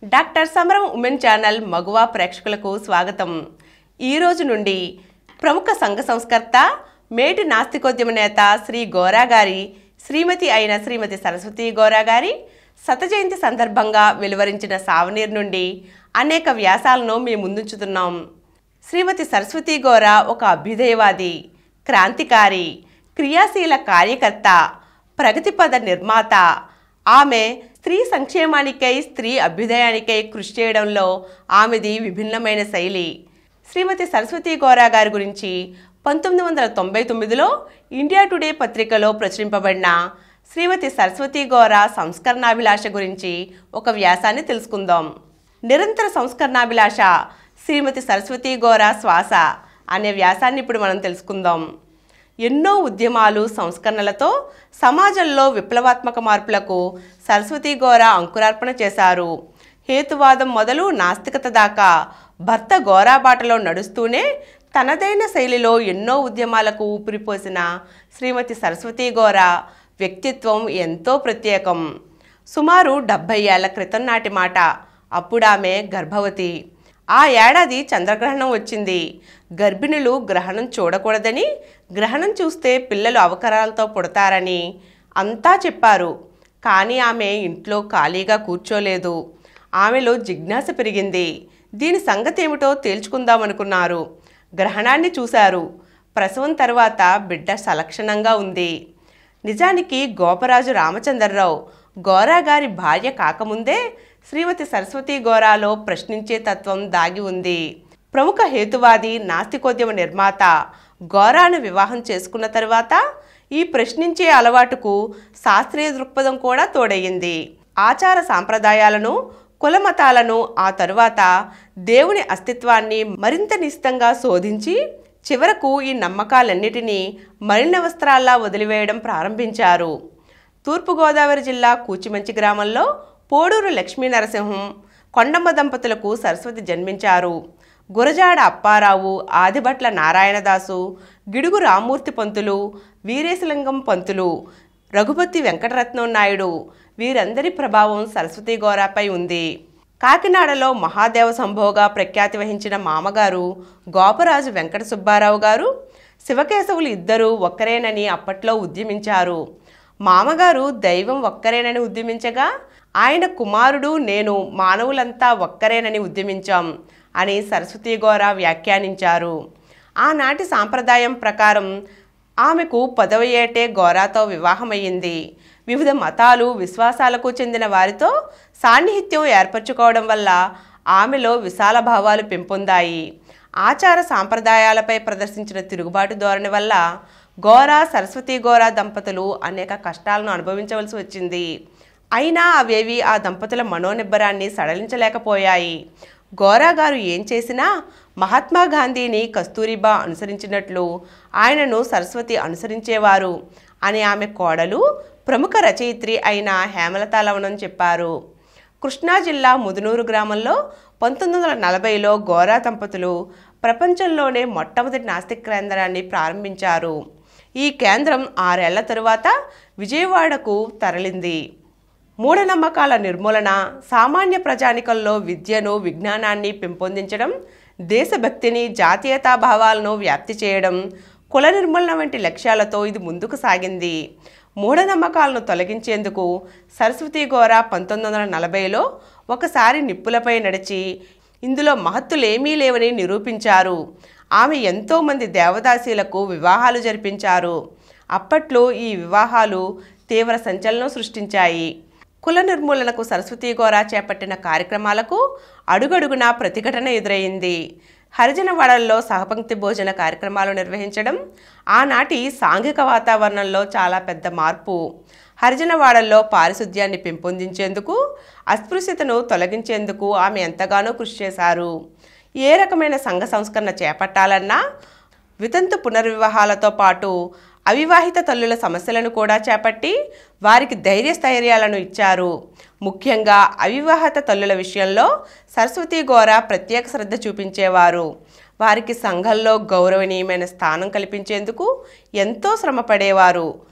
Doctor సమరం women channel మగువా ప్రేక్షకులకు స్వాగతం ఈ రోజు నుండి ప్రముఖ సంఘ సంస్కర్త మేటి నాస్తికోద్యమ నేత శ్రీ గోరా గారి శ్రీమతి అయిన శ్రీమతి సరస్వతి గోరా గారి శత జయంతి సందర్భంగా వెలువరించిన సావనీర్ నుండి అనేక వ్యాసాలను మేము ముందుంచుతున్నాం శ్రీమతి సరస్వతి గోరా ఒక అభ్యుదయవాది క్రాంతికారి క్రియాశీల కార్యకర్త ప్రగతిపద నిర్మాత ఆమె స్త్రీ సంక్షేమానికై స్త్రీ అభ్యుదయానికై కృషి చేయడంలో ఆమెది విభిన్నమైన శైలి శ్రీమతి సరస్వతి గోరా గారి గురించి పంతొమ్మిది వందల తొంభై తొమ్మిదిలో ఇండియా టుడే పత్రికలో ప్రచురింపబడిన శ్రీమతి సరస్వతి గోరా సంస్కరణాభిలాష గురించి ఒక వ్యాసాన్ని తెలుసుకుందాం నిరంతర సంస్కరణాభిలాష శ్రీమతి సరస్వతి గోరా శ్వాస అనే వ్యాసాన్ని ఇప్పుడు మనం తెలుసుకుందాం ఎన్నో ఉద్యమాలు సంస్కరణలతో సమాజంలో విప్లవాత్మక మార్పులకు సరస్వతి గోరా అంకురార్పణ చేశారు హేతువాదం మొదలు నాస్తికత దాకా భర్త గోరా బాటలో నడుస్తూనే తనదైన శైలిలో ఎన్నో ఉద్యమాలకు ఊపిరిపోసిన శ్రీమతి సరస్వతి గోరా వ్యక్తిత్వం ఎంతో ప్రత్యేకం సుమారు డెబ్భై ఏళ్ల క్రితం నాటి మాట అప్పుడామె గర్భవతి ఆ ఏడాది చంద్రగ్రహణం వచ్చింది గర్భిణులు గ్రహణం చూడకూడదని గ్రహణం చూస్తే పిల్లలు అవకరాలతో పుడతారని అంతా చెప్పారు కానీ ఆమె ఇంట్లో ఖాళీగా కూర్చోలేదు ఆమెలో జిజ్ఞాస పెరిగింది దీని సంగతి ఏమిటో తేల్చుకుందామనుకున్నారు గ్రహణాన్ని చూశారు ప్రసవం తర్వాత బిడ్డ సలక్షణంగా ఉంది నిజానికి గోపరాజు రామచంద్రరావు గోరా గారి భార్య కాకముందే శ్రీమతి సరస్వతి గోరాలో ప్రశ్నించే తత్వం దాగి ఉంది ప్రముఖ హేతువాది నాస్తికోద్యమ నిర్మాత గోరాను వివాహం చేసుకున్న తరువాత ఈ ప్రశ్నించే అలవాటుకు శాస్త్రీయ దృక్పథం కూడా తోడయ్యింది ఆచార సాంప్రదాయాలను కులమతాలను ఆ తరువాత దేవుని అస్తిత్వాన్ని మరింత నిశితంగా శోధించి చివరకు ఈ నమ్మకాలన్నిటినీ మలిన వస్త్రాల్లా వదిలివేయడం ప్రారంభించారు తూర్పుగోదావరి జిల్లా కూచిమంచి గ్రామంలో పోడూరు లక్ష్మీ నరసింహం కొండమ్మ దంపతులకు సరస్వతి జన్మించారు గురజాడ అప్పారావు ఆదిభట్ల నారాయణదాసు గిడుగు రామూర్తి పంతులు వీరేశలింగం పంతులు రఘుపతి వెంకటరత్నం నాయుడు వీరందరి ప్రభావం సరస్వతి గోరాపై ఉంది కాకినాడలో మహాదేవ సంభోగా ప్రఖ్యాతి వహించిన మామగారు గోపరాజు వెంకట సుబ్బారావు గారు శివకేశవులు ఇద్దరూ ఒక్కరేనని అప్పట్లో ఉద్యమించారు మామగారు దైవం ఒక్కరేనని ఉద్యమించగా ఆయన కుమారుడు నేను మానవులంతా ఒక్కరేనని ఉద్యమించాం అని సరస్వతి గోర వ్యాఖ్యానించారు ఆనాటి సాంప్రదాయం ప్రకారం ఆమెకు పదవ ఏటే గోరాతో వివాహమయ్యింది వివిధ మతాలు విశ్వాసాలకు చెందిన వారితో సాన్నిహిత్యం ఏర్పరచుకోవడం వల్ల ఆమెలో విశాల భావాలు పెంపొందాయి ఆచార సాంప్రదాయాలపై ప్రదర్శించిన తిరుగుబాటు ధోరణి వల్ల గోరా సరస్వతి గోరా దంపతులు అనేక కష్టాలను అనుభవించవలసి వచ్చింది అయినా అవేవి ఆ దంపతుల మనోనిబ్బరాన్ని సడలించలేకపోయాయి గోరా గారు ఏం చేసినా మహాత్మా గాంధీని కస్తూరిబా అనుసరించినట్లు ఆయనను సరస్వతి అనుసరించేవారు అని ఆమె కోడలు ప్రముఖ రచయిత్రి అయిన హేమలత లవణం చెప్పారు కృష్ణా జిల్లా ముదునూరు గ్రామంలో పంతొమ్మిది వందల నలభైలో గోరా దంపతులు ప్రపంచంలోనే మొట్టమొదటి నాస్తిక కేంద్రాన్ని ప్రారంభించారు ఈ కేంద్రం ఆరేళ్ల తరువాత విజయవాడకు తరలింది మూఢనమ్మకాల నిర్మూలన సామాన్య ప్రజానికంలో విద్యను విజ్ఞానాన్ని పెంపొందించడం దేశభక్తిని జాతీయతా భావాలను వ్యాప్తి చేయడం కుల నిర్మూలన వంటి లక్ష్యాలతో ఇది ముందుకు సాగింది మూఢనమ్మకాలను తొలగించేందుకు సరస్వతి గోరా పంతొమ్మిది వందల నలభైలో ఒకసారి నిప్పులపై నడిచి ఇందులో మహత్తులేమీ లేవని నిరూపించారు ఆమె ఎంతోమంది దేవదాసీలకు వివాహాలు జరిపించారు అప్పట్లో ఈ వివాహాలు తీవ్ర సంచలనం సృష్టించాయి కుల నిర్మూలనకు సరస్వతి గోరా చేపట్టిన కార్యక్రమాలకు అడుగడుగునా ప్రతిఘటన ఎదురైంది హరిజనవాడల్లో సహపంక్తి భోజన కార్యక్రమాలు నిర్వహించడం ఆనాటి సాంఘిక వాతావరణంలో చాలా పెద్ద మార్పు హరిజనవాడల్లో పారిశుద్ధ్యాన్ని పెంపొందించేందుకు అస్పృశ్యతను తొలగించేందుకు ఆమె ఎంతగానో కృషి చేశారు ఏ రకమైన సంఘ సంస్కరణ చేపట్టాలన్నా వితంతు పునర్వివాహాలతో పాటు అవివాహిత తల్లుల సమస్యలను కూడా చేపట్టి వారికి ధైర్యస్థైర్యాలను ఇచ్చారు ముఖ్యంగా అవివాహిత తల్లుల విషయంలో సరస్వతి గోర ప్రత్యేక శ్రద్ధ చూపించేవారు వారికి సంఘంలో గౌరవనీయమైన స్థానం కల్పించేందుకు ఎంతో శ్రమ పడేవారు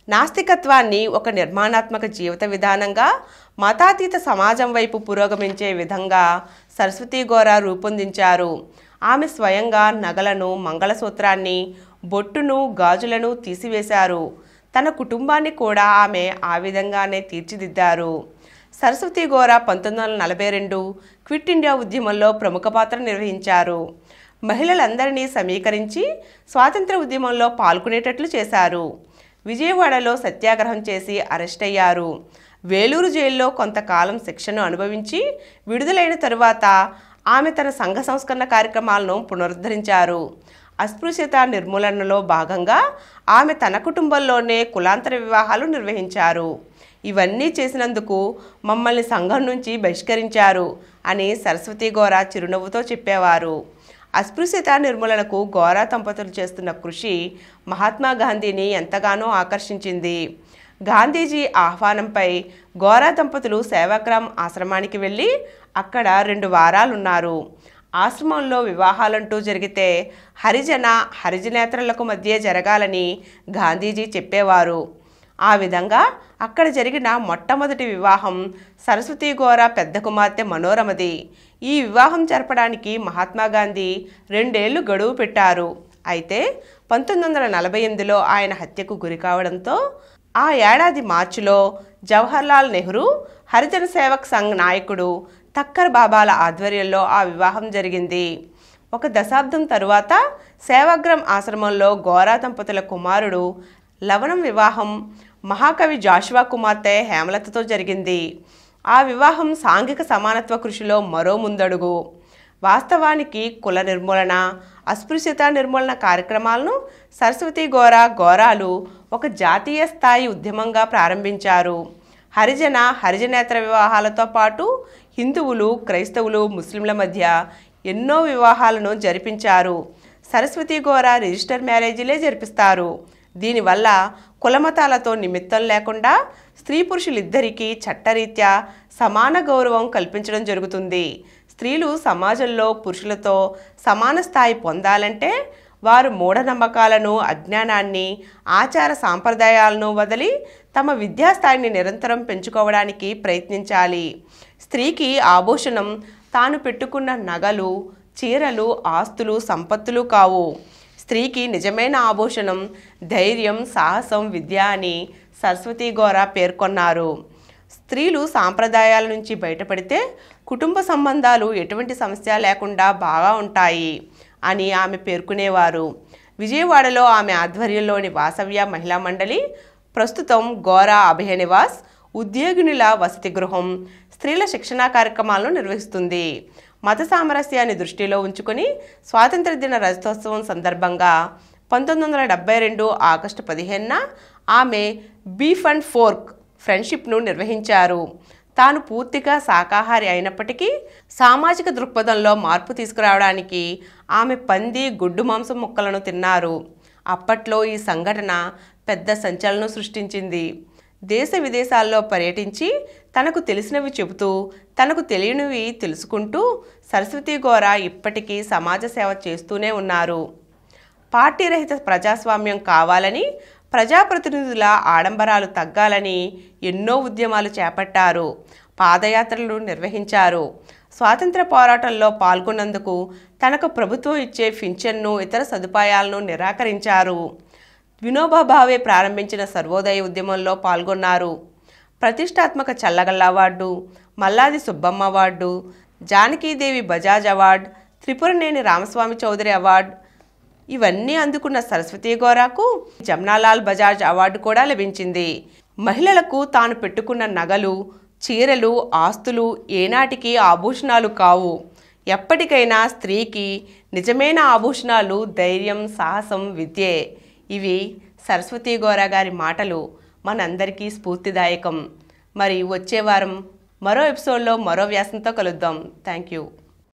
నాస్తికత్వాన్ని ఒక నిర్మాణాత్మక జీవిత విధానంగా మతాతీత సమాజం వైపు పురోగమించే విధంగా సరస్వతి గోర రూపొందించారు ఆమె స్వయంగా నగలను మంగళసూత్రాన్ని బొట్టును గాజులను తీసివేశారు తన కుటుంబాన్ని కూడా ఆమె ఆ విధంగానే తీర్చిదిద్దారు సరస్వతి గోర పంతొమ్మిది వందల నలభై రెండు క్విట్ ఇండియా ఉద్యమంలో ప్రముఖ పాత్ర నిర్వహించారు మహిళలందరినీ సమీకరించి స్వాతంత్ర ఉద్యమంలో పాల్గొనేటట్లు చేశారు విజయవాడలో సత్యాగ్రహం చేసి అరెస్ట్ అయ్యారు వేలూరు జైల్లో కొంతకాలం శిక్షను అనుభవించి విడుదలైన తరువాత ఆమె తన సంఘ సంస్కరణ కార్యక్రమాలను పునరుద్ధరించారు అస్పృశ్యత నిర్మూలనలో భాగంగా ఆమె తన కుటుంబంలోనే కులాంతర వివాహాలు నిర్వహించారు ఇవన్నీ చేసినందుకు మమ్మల్ని సంఘం నుంచి బహిష్కరించారు అని సరస్వతి గోర చిరునవ్వుతో చెప్పేవారు అస్పృశ్యత నిర్మూలనకు గోరా దంపతులు చేస్తున్న కృషి మహాత్మా గాంధీని ఎంతగానో ఆకర్షించింది గాంధీజీ ఆహ్వానంపై గోరా దంపతులు సేవాగ్రామ్ ఆశ్రమానికి వెళ్ళి అక్కడ రెండు వారాలున్నారు ఆశ్రమంలో వివాహాలంటూ జరిగితే హరిజన హరిజనేతరులకు మధ్య జరగాలని గాంధీజీ చెప్పేవారు ఆ విధంగా అక్కడ జరిగిన మొట్టమొదటి వివాహం సరస్వతి గోర పెద్ద కుమార్తె మనోరమది ఈ వివాహం జరపడానికి మహాత్మా గాంధీ రెండేళ్లు గడువు పెట్టారు అయితే పంతొమ్మిది వందల నలభై ఎనిమిదిలో ఆయన హత్యకు గురి కావడంతో ఆ ఏడాది మార్చిలో జవహర్లాల్ నెహ్రూ హరిజన సేవక్ సంఘ్ నాయకుడు తక్కర్ బాబాల ఆధ్వర్యంలో ఆ వివాహం జరిగింది ఒక దశాబ్దం తరువాత సేవాగ్రం ఆశ్రమంలో గోరా దంపతుల కుమారుడు లవణం వివాహం మహాకవి జాషువా కుమార్తె హేమలతతో జరిగింది ఆ వివాహం సాంఘిక సమానత్వ కృషిలో మరో ముందడుగు వాస్తవానికి కుల నిర్మూలన అస్పృశ్యత నిర్మూలన కార్యక్రమాలను సరస్వతి గోరా గోరాలు ఒక జాతీయ స్థాయి ఉద్యమంగా ప్రారంభించారు హరిజన హరిజనేతర వివాహాలతో పాటు హిందువులు క్రైస్తవులు ముస్లింల మధ్య ఎన్నో వివాహాలను జరిపించారు సరస్వతి గోరా రిజిస్టర్ మ్యారేజీలే జరిపిస్తారు దీనివల్ల కులమతాలతో నిమిత్తం లేకుండా స్త్రీ పురుషులిద్దరికీ చట్టరీత్యా సమాన గౌరవం కల్పించడం జరుగుతుంది స్త్రీలు సమాజంలో పురుషులతో సమాన స్థాయి పొందాలంటే వారు మూఢనమ్మకాలను అజ్ఞానాన్ని ఆచార సాంప్రదాయాలను వదిలి తమ విద్యాస్థాయిని నిరంతరం పెంచుకోవడానికి ప్రయత్నించాలి స్త్రీకి ఆభూషణం తాను పెట్టుకున్న నగలు చీరలు ఆస్తులు సంపత్తులు కావు స్త్రీకి నిజమైన ఆభూషణం ధైర్యం సాహసం విద్య అని సరస్వతి గోర పేర్కొన్నారు స్త్రీలు సాంప్రదాయాల నుంచి బయటపడితే కుటుంబ సంబంధాలు ఎటువంటి సమస్య లేకుండా బాగా ఉంటాయి అని ఆమె పేర్కొనేవారు విజయవాడలో ఆమె ఆధ్వర్యంలోని వాసవ్య మహిళా మండలి ప్రస్తుతం గోరా అభయ నివాస్ ఉద్యోగినుల వసతి గృహం స్త్రీల శిక్షణా కార్యక్రమాలను నిర్వహిస్తుంది మత సామరస్యాన్ని దృష్టిలో ఉంచుకొని స్వాతంత్ర దిన రజతోత్సవం సందర్భంగా పంతొమ్మిది వందల డెబ్బై రెండు ఆగస్టు పదిహేనున ఆమె బీఫ్ అండ్ ఫోర్క్ ఫ్రెండ్షిప్ను నిర్వహించారు తాను పూర్తిగా శాకాహారి అయినప్పటికీ సామాజిక దృక్పథంలో మార్పు తీసుకురావడానికి ఆమె పంది గుడ్డు మాంసం ముక్కలను తిన్నారు అప్పట్లో ఈ సంఘటన పెద్ద సంచలనం సృష్టించింది దేశ విదేశాల్లో పర్యటించి తనకు తెలిసినవి చెబుతూ తనకు తెలియనివి తెలుసుకుంటూ సరస్వతి గోర ఇప్పటికీ సమాజ సేవ చేస్తూనే ఉన్నారు పార్టీ రహిత ప్రజాస్వామ్యం కావాలని ప్రజాప్రతినిధుల ఆడంబరాలు తగ్గాలని ఎన్నో ఉద్యమాలు చేపట్టారు పాదయాత్రలు నిర్వహించారు స్వాతంత్ర పోరాటంలో పాల్గొన్నందుకు తనకు ప్రభుత్వం ఇచ్చే పింఛన్ను ఇతర సదుపాయాలను నిరాకరించారు వినోబా భావే ప్రారంభించిన సర్వోదయ ఉద్యమంలో పాల్గొన్నారు ప్రతిష్టాత్మక Challagalla award Malladi Subbamma award Janakidevi Bajaj award Tripuraneni Ramaswamy Chowdary award ఇవన్నీ అందుకున్న సరస్వతి గోరాకు జమ్నాలాల్ బజాజ్ అవార్డు కూడా లభించింది మహిళలకు తాను పెట్టుకున్న నగలు చీరలు ఆస్తులు ఏనాటికి ఆభూషణాలు కావు ఎప్పటికైనా స్త్రీకి నిజమైన ఆభూషణాలు ధైర్యం సాహసం విద్యే ఇవి సరస్వతి గోరా గారి మాటలు మనందరికీ స్ఫూర్తిదాయకం మరి వచ్చే వారం మరో ఎపిసోడ్లో మరో వ్యాసంతో కలుద్దాం థ్యాంక్ యూ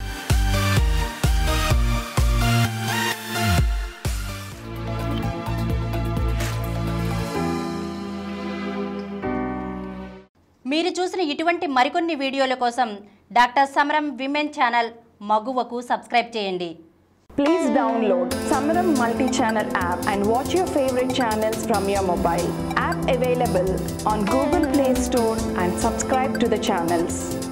మీరు చూసిన ఇటువంటి మరికొన్ని వీడియోల కోసం డాక్టర్ సమరం విమెన్ ఛానల్ మగువకు సబ్స్క్రైబ్ చేయండి Please download Samaram multi-channel app and watch your favorite channels from your mobile. App available on Google Play Store and subscribe to the channels.